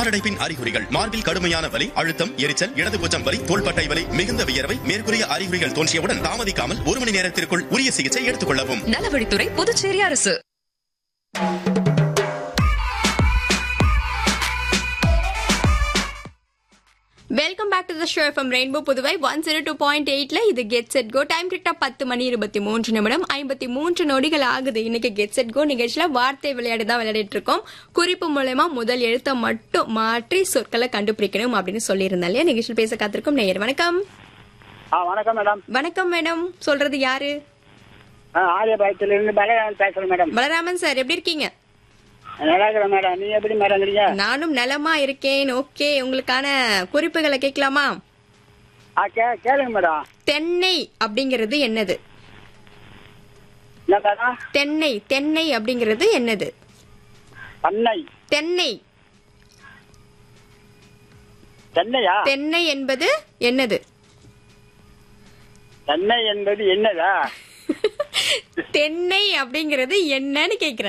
மாரடைப்பின் அறிகுறிகள் மார்பில் கடுமையான வலி அழுத்தம் எரிச்சல் இடது புஜம் வலி தோள்பட்டை வலி மிகுந்த வியர்வை மேற்கூறிய அறிகுறிகள் தோன்றியவுடன் தாமதிக்காமல் ஒரு மணி நேரத்திற்குள் உரிய சிகிச்சை எடுத்துக் கொள்ளவும் நலவழித்துறை புதுச்சேரி அரசு welcome back to the show FM rainbow Puduvai one zero two point எயிட்ல இது கெட் செட் கோ டைம் கிட்ட பத்து மணி இருபத்தி மூன்று நிமிடம் ஐம்பத்தி மூன்று நொடிகள் ஆகுது இன்னைக்கு கெட் செட் கோ நிகழ்ச்சியில வார்த்தை விளையாட்டு தான் விளையாடிட்டு இருக்கோம் குறிப்பு மூலயமா முதல் எழுத்தை மட்டும் மாற்றி சொற்களை கண்டுபிடிக்கணும் அப்படின்னு சொல்லியிருந்தேன் இல்லையா நிகழ்ச்சியில் பேச காத்திருக்கும் நேயர் வணக்கம் ஆ வணக்கம் மேடம் வணக்கம் மேடம் சொல்றது யாரு ஆ ஆரியபாயத்துல இருந்து பலராமன் பேசுறேன் மேடம் பலராமன் சார் எப்படி இருக்கீங்க நல்லா இருக்கிறேன் மேடம் நீங்க எப்படி மேடம் இருக்கீங்க நானும் நலமா இருக்கேன் ஓகே உங்களுக்கான குறிப்புகளை கேட்கலாமா ஆ கே கேளுங்க மேடம் தென்னை அப்படிங்கிறது என்னது என்ன மேடம் தென்னை தென்னை அப்படிங்கிறது என்னது பண்ணை தென்னை தென்னையா தென்னை என்பது என்னது தென்னை என்பது என்னதா தென்னை அப்படிங்கிறது என்னன்னு கேக்குறேன்